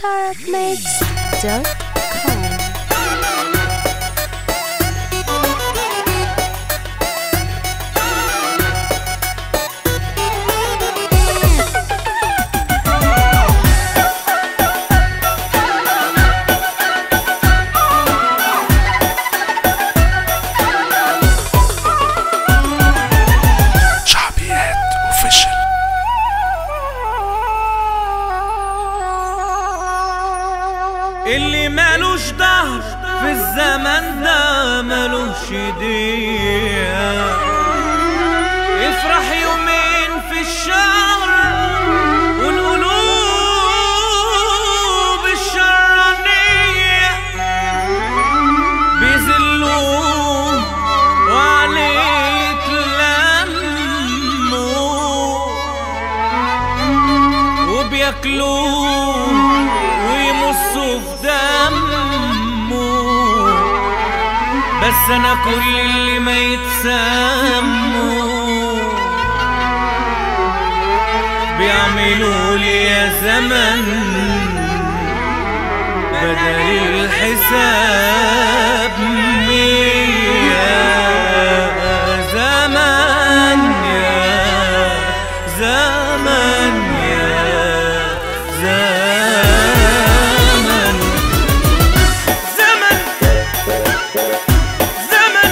tarotmix.com شعبيات اوفيشال اللي مالوش ظهر في الزمن ده مالوش ايديه افرح يومين في الشهر والقلوب الشرانية بيذلوه وعليه يتلموا وبياكلوه ويمصوا في دمه بس انا كل اللي ما يتسموا بيعملوا لي يا زمن بدل الحساب مية زمن يا زمن يا زمن زمن زمن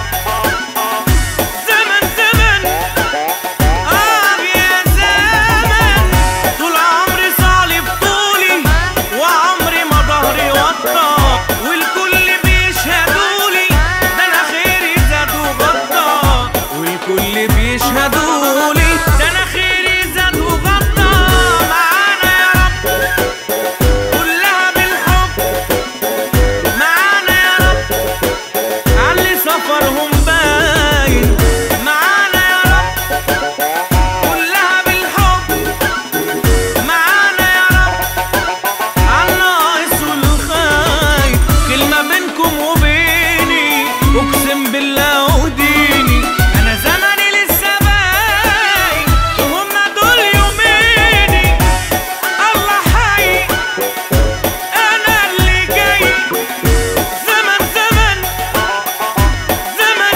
زمن زمن آه يا زمن طول عمري صالب طولي وعمري ما ظهري وطى والكل بيشهدولي ده انا خيري زاد وغطى والكل بيشهدولي ده انا خيري زاد وغطى معانا يا رب كلها بالحب معانا يا رب علي سفرهم باين معانا يا رب كلها بالحب معانا يا رب عالناقص والخايف كلمة بينكم وبيني اقسم بالله وديني انا زمني لسه باين وهم دول يوميني الله حي انا اللي جاي زمن زمن زمن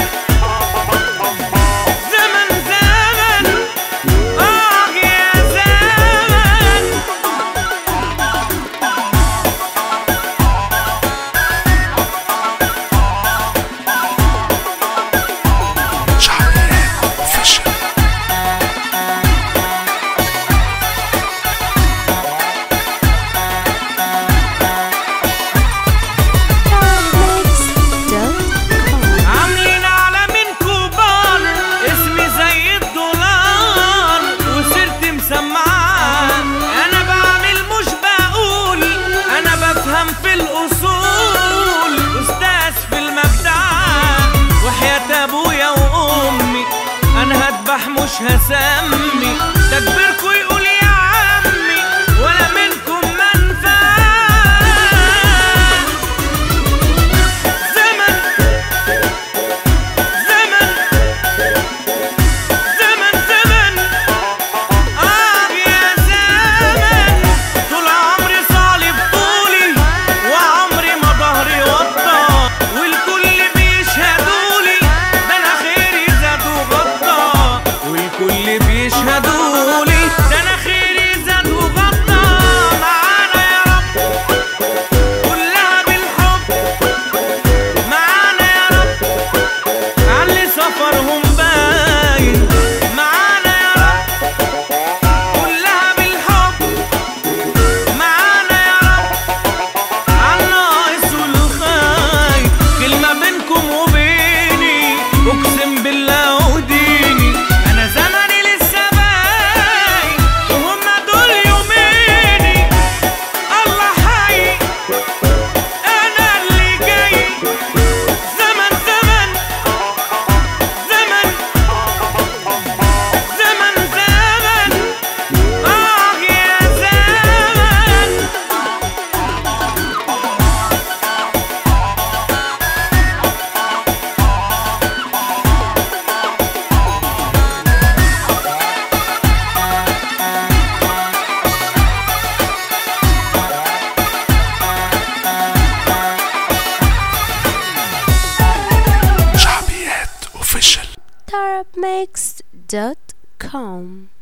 زمن زمن آه يا زمن شعبيات اوفيشال tarotmix.com عاملين عالمين كبار اسمي زي الدولار وسيرتي مسمعة انا بعمل مش بقول انا بفهم في الاصول استاذ في المبدع وحياة ابويا وامي انا هذبح مش هسمي تكبيركوا يقول يا عمي ولا منكم منفع زمن زمن زمن زمن آه يا زمن طول عمري صالب طولي وعمري ما ظهري وطى والكل بيشهدولي ده انا خيري زاد وغطى والكل بيشهدولي arabmix.com